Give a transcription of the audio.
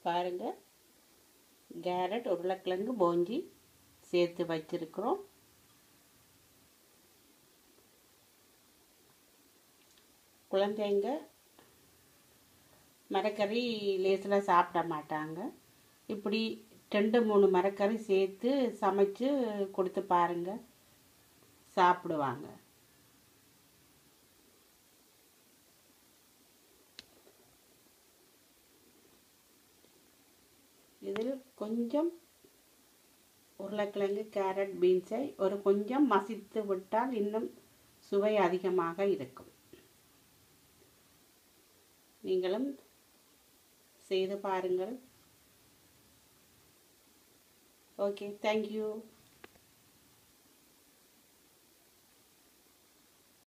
பாருங்கள் கேரட் உருளைக்கிழங்கு போஞ்சி சேர்த்து வச்சிருக்கிறோம் குழந்தைங்க மரக்கறி லேசில் சாப்பிட மாட்டாங்க இப்படி ரெண்டு மூணு மரக்கறி சேர்த்து சமைச்சு கொடுத்து பாருங்க சாப்பிடுவாங்க இதில் கொஞ்சம் உருளைக்கிழங்கு கேரட் பீன்ஸை ஒரு கொஞ்சம் மசித்து விட்டால் இன்னும் சுவை அதிகமாக இருக்கும் நீங்களும் செய்து பாருங்கள் ஓகே தேங்க்யூ